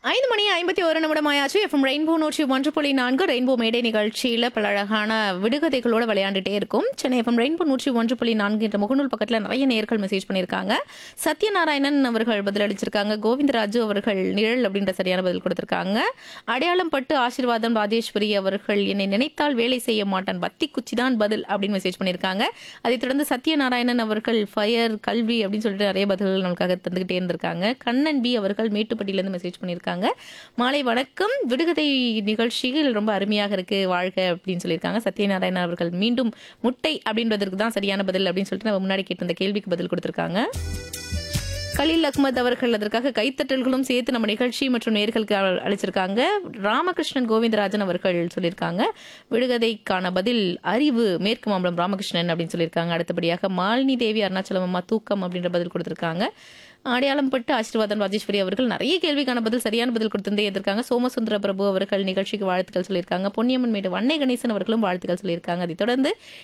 ஐந்து மணி ஐம்பத்தி ஒரு நிமிடம் ஆயாச்சு எஃப்எம் ரெயின்போ நூற்றி ஒன்று புள்ளி நான்கு ரெயின்போ மேடை நிகழ்ச்சியில் பல அழகான விடுகதைகளோட விளையாண்டுட்டே இருக்கும் சென்னை எஃப்எம் ரெயின்போ நூற்றி ஒன்று புள்ளி நான்கு என்ற முகநூல் பக்கத்தில் நிறைய நேர்கள் மெசேஜ் பண்ணியிருக்காங்க சத்யநாராயணன் அவர்கள் பதிலளிச்சிருக்காங்க கோவிந்தராஜு அவர்கள் நிழல் அப்படின்ற சரியான பதில் கொடுத்திருக்காங்க அடையாளம் பட்டு ஆசீர்வாதம் ராஜேஸ்வரி அவர்கள் என்னை நினைத்தால் வேலை செய்ய மாட்டான் பத்தி குச்சி தான் பதில் அப்படின்னு மெசேஜ் பண்ணியிருக்காங்க அதைத் தொடர்ந்து சத்யநாராயணன் அவர்கள் ஃபயர் கல்வி அப்படின்னு சொல்லிட்டு நிறைய பதில்கள் நமக்காக தந்துகிட்டே இருந்திருக்காங்க கண்ணன் பி அவர்கள் மேட்டுப்பட்டியிலேருந்து மெசேஜ் பண்ணியிருக்காங்க மாலை வணக்கம் விடுகதை நிகழ்ச்சிகள் ரொம்ப அருமையாக இருக்கு வாழ்க அப்படின்னு சொல்லியிருக்காங்க சத்யநாராயணன் அவர்கள் மீண்டும் முட்டை அப்படின்றதுக்கு தான் சரியான பதில் அப்படின்னு சொல்லிட்டு நம்ம முன்னாடி கேட்டிருந்த கேள்விக்கு பதில் கொடுத்திருக்காங்க கலீல் அஹ்மத் அவர்கள் அதற்காக கைத்தட்டல்களும் சேர்த்து நம்ம நிகழ்ச்சி மற்றும் நேர்களுக்கு அ- அளிச்சிருக்காங்க ராமகிருஷ்ணன் கோவிந்தராஜன் அவர்கள் சொல்லியிருக்காங்க விடுகதைக்கான பதில் அறிவு மேற்கு மாம்பலம் ராமகிருஷ்ணன் அப்படின்னு சொல்லியிருக்காங்க அடுத்தபடியாக மாலினி தேவி அருணாச்சலம் அம்மா தூக்கம் அப்படின்ற பதில் கொடுத்திருக்காங்க அடையாளம் பட்டு ஆசீர்வாதம் ராஜேஸ்வரி அவர்கள் நிறைய கேள்விக்கான பதில் சரியான பதில் கொடுத்திருந்தே இருக்காங்க சோமசுந்தர பிரபு அவர்கள் நிகழ்ச்சிக்கு வாழ்த்துக்கள் சொல்லியிருக்காங்க பொன்னியம்மன் மேடு வண்ணை கணேசன் அவர்களும் வாழ்த்துக்கள் சொல்லியிருக்காங்க அதைத் தொடர்ந்து